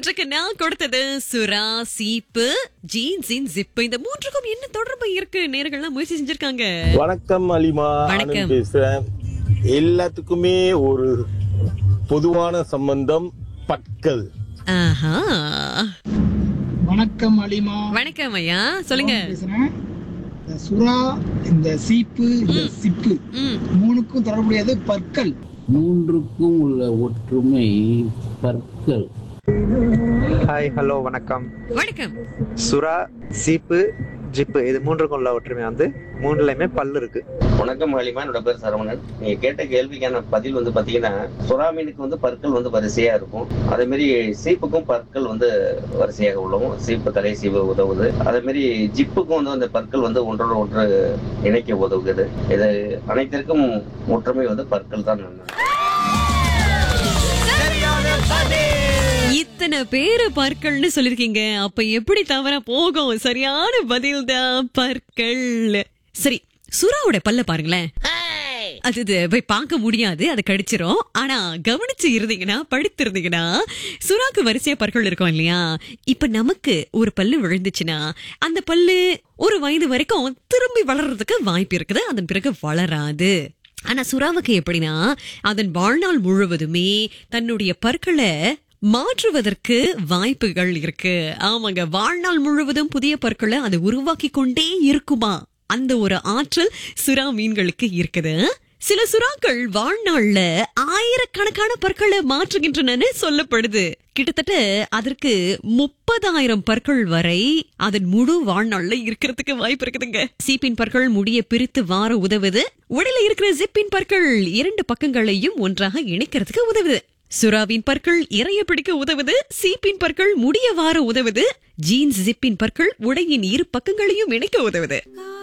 இன்றைக்கு நான் கொடுத்தது சுறா சீப்பு ஜீன்ஸின் ஜிப்பு இந்த மூன்றுக்கும் என்ன தொடர்பு இருக்கு நேர்கள்லாம் முயற்சி செஞ்சிருக்காங்க வணக்கம் அலிமா வணக்கம். ஆனந்த் பேசுறேன் எல்லாத்துக்குமே ஒரு பொதுவான சம்பந்தம் பற்கள் ஆஹா வணக்கம் அலிமா வணக்கம் ஐயா சொல்லுங்க பேசுறேன் இந்த சுறா இந்த சீப்பு இந்த சிப்பு ம் மூணுக்கும் தொடர்புடையது பற்கள் மூன்றுக்கும் உள்ள ஒற்றுமை பற்கள் ஹாய் ஹலோ வணக்கம் வணக்கம் சுறா சீப்பு ஜிப்பு இது மூன்றுக்கும் உள்ள ஒற்றுமை வந்து மூணுலயுமே பல்லு இருக்கு வணக்கம் மாலிமா என்னோட பேர் சரவணன் நீங்க கேட்ட கேள்விக்கான பதில் வந்து பாத்தீங்கன்னா சுறா மீனுக்கு வந்து பற்கள் வந்து வரிசையா இருக்கும் அதே மாதிரி சீப்புக்கும் பற்கள் வந்து வரிசையாக உள்ளவும் சீப்பு தலை சீவு உதவுது அதே மாதிரி ஜிப்புக்கும் வந்து அந்த பற்கள் வந்து ஒன்றோடு ஒன்று இணைக்க உதவுகிறது இது அனைத்திற்கும் ஒற்றுமை வந்து பற்கள் தான் இத்தனை பேரு பற்கள்னு சொல்லிருக்கீங்க அப்ப எப்படி தவற போகும் சரியான பதில் தான் பற்கள் சரி சுறாவோட பல்ல பாருங்களேன் அது இது போய் பார்க்க முடியாது அது கடிச்சிரும் ஆனா கவனிச்சு இருந்தீங்கன்னா படித்திருந்தீங்கன்னா சுறாக்கு வரிசையா பற்கள் இருக்கும் இல்லையா இப்ப நமக்கு ஒரு பல்லு விழுந்துச்சுன்னா அந்த பல்லு ஒரு வயது வரைக்கும் திரும்பி வளர்றதுக்கு வாய்ப்பு இருக்குது அதன் பிறகு வளராது ஆனா சுறாவுக்கு எப்படின்னா அதன் வாழ்நாள் முழுவதுமே தன்னுடைய பற்களை மாற்றுவதற்கு வாய்ப்புகள் இருக்கு ஆமாங்க வாழ்நாள் முழுவதும் புதிய பற்களை அது உருவாக்கி கொண்டே இருக்குமா அந்த ஒரு ஆற்றல் சுறா மீன்களுக்கு இருக்குது சில சுறாக்கள் வாழ்நாள்ல ஆயிரக்கணக்கான பற்களை மாற்றுகின்றன சொல்லப்படுது கிட்டத்தட்ட அதற்கு முப்பதாயிரம் பற்கள் வரை அதன் முழு வாழ்நாள்ல இருக்கிறதுக்கு வாய்ப்பு இருக்குதுங்க சீப்பின் பற்கள் முடிய பிரித்து வார உதவுது உடல இருக்கிற ஜிப்பின் பற்கள் இரண்டு பக்கங்களையும் ஒன்றாக இணைக்கிறதுக்கு உதவுது சுறாவின் பற்கள் இறைய பிடிக்க உதவுது சீப்பின் பற்கள் முடிய வார உதவுது ஜீன்ஸ் ஜிப்பின் பற்கள் உடையின் இரு பக்கங்களையும் இணைக்க உதவுது